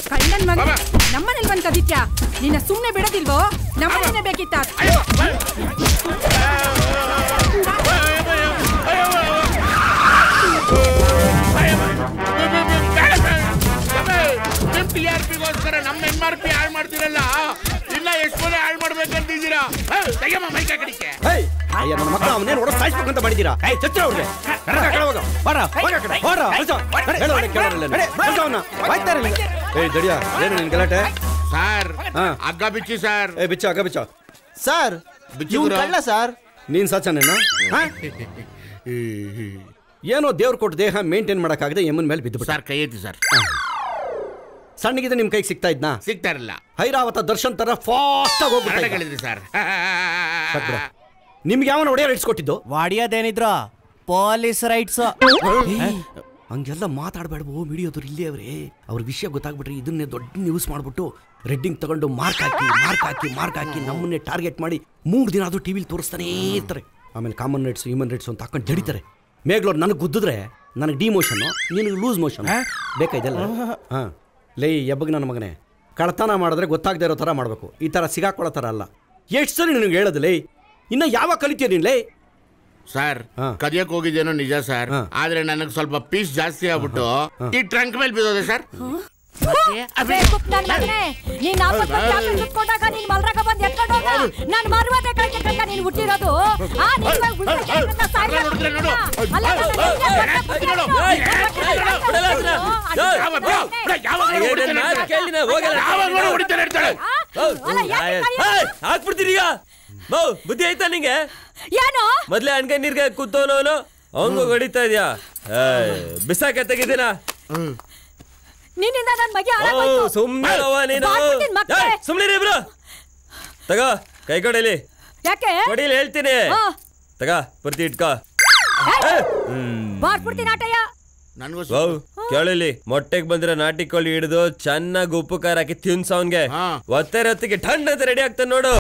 ಕಳ್ಳನ್ ಮಗ ಬಾಬಾ. ನಮ್ಮನೇಲಿ ಬಂದ್ ಕದಿತ್ಯಾ ನಿನ್ನ ಸುಮ್ನೆ ಬಿಡೋದಿಲ್ವೋ ನಮ್ಮನೇನೆ ಬೇಕಿತ್ತ ಟಿ ಆರ್ ಪಿಗೋಸ್ಕರ ನಮ್ಮ ಎಂ ಆರ್ ಪಿ ಹಾಳು ಮಾಡ್ತೀರಲ್ಲ ಇನ್ನ ಎಷ್ಟು ಮನೆ ಹಾಳು ಮಾಡ್ಬೇಕಂತಿದ್ದೀರಾ ತೆಗೆಮ್ಮ ಮೈಕ ಕಡಿಕೆ ಹೇಯ್ ಅಯ್ಯ ನನ್ನ ಮಕ್ಕಳು ಅವನೇನು ಹೊಡೆದು ಸಾಯಿಸ್ಬೇಕಂತ ಮಾಡಿದ್ದೀರಾ ಏಯ್ ಚಚ್ಚ ಅವ್ರಿಗೆ ಏಯ್ ದಡಿಯ ಏನು ನಿನ್ ಗಲಾಟೆ ಸರ್ ಹಾ. ಹಗ್ಗ ಬಿಚ್ಚಿ ಸರ್ ಏ ಬಿಚ್ಚ ಅಗ ಬಿಚ್ಚ ಸರ್ ಬಿಚ್ಚು ಇವ್ನ್ ಗುರು. ಕಳ್ಳ ಸರ್ ನೀನ್ ಸಚನೇನ ಏನೋ ದೇವ್ರು ಕೊಟ್ಟು ದೇಹ ಮೇಂಟೈನ್ ಮಾಡಕ್ಕಾಗದೆ ಎಮ್ಮನ್ ಮೇಲೆ ಬಿದ್ದು ಸರ್ ಕೈ ಎತ್ತಿ ಸರ್ ಸಣ್ಣಗಿದೆ ನಿಮ್ ಕೈಗೆ ಸಿಗ್ತಾ ಇದ್ನಾ ಸಿಗ್ತಾ ಇರಲಿಲ್ಲ ಐರಾವತ ದರ್ಶನ್ ತರ ಫಾಸ್ಟ್ ಆಗಿ ಕನ್ನಡ ಹೋಗ್ಬಿಟ್ಟು ಕೇಳಿದ್ರಿ ಸರ್ ನಿಮ್ಗೆ ಯಾವನ ಒಡೆಯರ್ ಇಟ್ಸ್ಕೊಟ್ಟಿದ್ದು ವಾಡಿಯೋದೇನಿದ್ರು ಪೊಲೀಸ್ ರೈಟ್ಸ್ ಹಂಗೆಲ್ಲ ಮಾತಾಡಬೇಡವೋ ವಿಡಿಯೋದವ್ರು ಇಲ್ಲೇ ಅವ್ರೆ ಅವ್ರ ವಿಷಯ ಗೊತ್ತಾಗ್ಬಿಟ್ರೆ ಇದನ್ನೇ ದೊಡ್ಡ ನ್ಯೂಸ್ ಮಾಡ್ಬಿಟ್ಟು ರೆಡ್ಡಿಂಗ್ ತಗೊಂಡು ಮಾರ್ಕ್ ಹಾಕಿ ಮಾರ್ಕ್ ಹಾಕಿ ಮಾರ್ಕ್ ಹಾಕಿ ನಮ್ಮನ್ನೇ ಟಾರ್ಗೆಟ್ ಮಾಡಿ ಮೂರು ದಿನ ಅದು ಟಿವಿಲಿ ತೋರಿಸ್ತಾನೇ ಇರ್ತಾರೆ ಆಮೇಲೆ ಕಾಮನ್ ರೇಟ್ಸ್ ಹ್ಯೂಮನ್ ರೇಟ್ಸ್ ಅಂತ ಹಾಕೊಂಡು ಜಡಿತಾರೆ ಮೇಗ್ಲೋರ್ ನನಗೆ ಗುದ್ದಿದ್ರೆ ನನಗೆ ಡಿಮೋಷನ್ ನಿನಗೆ ಲೂಸ್ ಮೋಷನ್ ಬೇಕಾ ಇದೆಲ್ಲ ಹಾಂ ಲೇ ಎಬ್ಬಗ್ ನನ್ನ ಮಗನೇ ಕಳ್ತನ ಮಾಡಿದ್ರೆ ಗೊತ್ತಾಗದೇ ಇರೋ ಥರ ಮಾಡಬೇಕು ಈ ಥರ ಸಿಗಾಕೊಳ್ಳೋ ಥರ ಅಲ್ಲ ಎಷ್ಟು ಸರಿ ನಿನಗೆ ಹೇಳೋದು ಲೇ ಇನ್ನು ಯಾವಾಗ ಕಲಿತೀಯ ನೀನು ಲೇ ಸರ್ ಹಾ. ಕದಿಯಕ್ ಹೋಗಿದ್ದೇನೋ ನಿಜ ಸರ್ ಹಾ. ಆದ್ರೆ ನನಗೆ ಸ್ವಲ್ಪ ಪೀಸ್ ಜಾಸ್ತಿ ಆಗ್ಬಿಟ್ಟು ಈ ಟ್ರಂಕ್ ಮೇಲೆ ಬಿದ್ದೋದೆ ಸರ್ ನನ್ ಮಗನೇ ನೀನ್ ಆಪತ್ತು ಚಾಪೆ ಸುತ್ಕೊಂಡಾಗ ನೀನ್ ಮಲ್ರಾಗ ಬಂದ್ ಎತ್ಕೊಂಡು ಹೋಗ ನಾನ್ ಮರುವಾದೆ ಕಳಕ್ಕೆ ಕಂಡ ನೀನ್ ಹುಟ್ಟಿರೋದು ಆ ನೀನ್ ಇವಾಗ ಉಳ್ದ ಜಾಗನ್ನ ಸಾಯ್ತಾ ನೋಡಿದ್ರೆ ನೋಡು. ಅಲ್ಲ, ನನ್ನ ನಿನ್ಗೆ ದೊಡ್ಡ ಬುದ್ಧಿ ನೋಡು. ಆಯ್ತು. ಯಾವಾಗ ಬಿಡು, ಬಿಡು, ಯಾವಾಗ ನೋಡು ಹೊಡಿತಾನೆ ಇರ್ತಾಳೆ. ಯಾವಾಗ ನೋಡು ಹೊಡಿತಾನೆ ಇರ್ತಾಳೆ ಅಲ್ಲ, ಯಾಕೆ ಕರೆಯೋದು? ಹಾಕ್ಬಿಡ್ತೀರಿ ಈಗ ಮೌ ಬುದ್ಧಿ ಆಯ್ತಾ ನಿಂಗೆ ಏನು ಮೊದ್ಲೇ ಅನ್ಕ ನೀರ್ಗೆ ಕೂತವನವನು ಅವಂಗ ಹೊಡಿತಾ ಇದ್ಯಾ ಬಿಸಾಕ ತೆಗಿದ್ದೀನ ನಿನ್ನಿಂದ ನನ್ ಮಗೆ ಹಾಳಾಗೋಯ್ತು. ಸುಮ್ನೆ ಅವ ನೀನು ಬಾರ್ಬಿಟ್ಟಿನ್ ಮಕ್ಳೇ. ಏಯ್, ಸುಮ್ನಿರಿ ಇಬ್ರು ತಗೋ ಕೈ ಕೊಡಿಲಿ ಯಾಕೆ ಕೊಡಿಲಿ ಹೇಳ್ತೀನಿ ಹಾ. ತಗ ಬರ್ತಿ ಇಟ್ಕೋ ಏಯ್, ಹ್ಮ್ ಬಾರ್ಬಿಡ್ತೀನಿ ಆಟಯ್ಯ ನನಗೂ ವಾವ್ ಕೇಳಿಲಿ ಮೊಟ್ಟೆಗೆ ಬಂದ್ರೆ ನಾಟಿ ಕೋಳಿ ಹಿಡಿದು ಚೆನ್ನಾಗಿ ಉಪ್ಪು ಖಾರ ಹಾಕಿ ತಿನ್ಸ ಅವ್ನ್ಗೆ ಹಾ. ಒತ್ತೆ ರತ್ತಿಗೆ ಠಂಡ್ ಅಂತ ರೆಡಿ ಆಗ್ತಾನೆ ನೋಡು